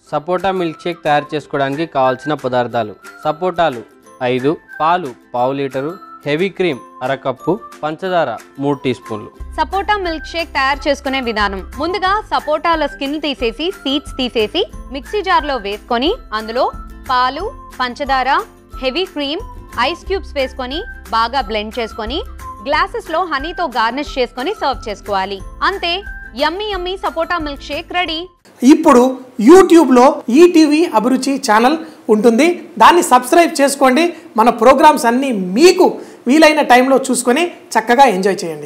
సపోటా milk Sheikh తయారు చేసుకోవడానికి కావాల్సిన పదార్థాలు సపోటాలు ఐదు పాలు పావు లీటరు హెవీ క్రీమ్ అరకప్పు పంచదార మూడు టీ స్పూన్లు సపోటా మిల్క్ షేక్ తయారు చేసుకునే విధానం ముందుగా సపోటాల స్కిన్ తీసేసి సీడ్స్ తీసేసి మిక్సీ జార్లో వేసుకొని అందులో పాలు పంచదార హెవీ క్రీమ్ ఐస్ క్యూబ్స్ వేసుకొని బాగా బ్లెండ్ చేసుకొని గ్లాసెస్లో హనీతో గార్నిష్ చేసుకొని సర్వ్ చేసుకోవాలి అంతే yummy yummy sapota milk shake ready ఇప్పుడు యూట్యూబ్లో ఈటీవీ అభిరుచి ఛానల్ ఉంటుంది దాన్ని సబ్స్క్రైబ్ చేసుకోండి మన ప్రోగ్రామ్స్ అన్నీ మీకు వీలైన టైంలో చూసుకొని చక్కగా ఎంజాయ్ చేయండి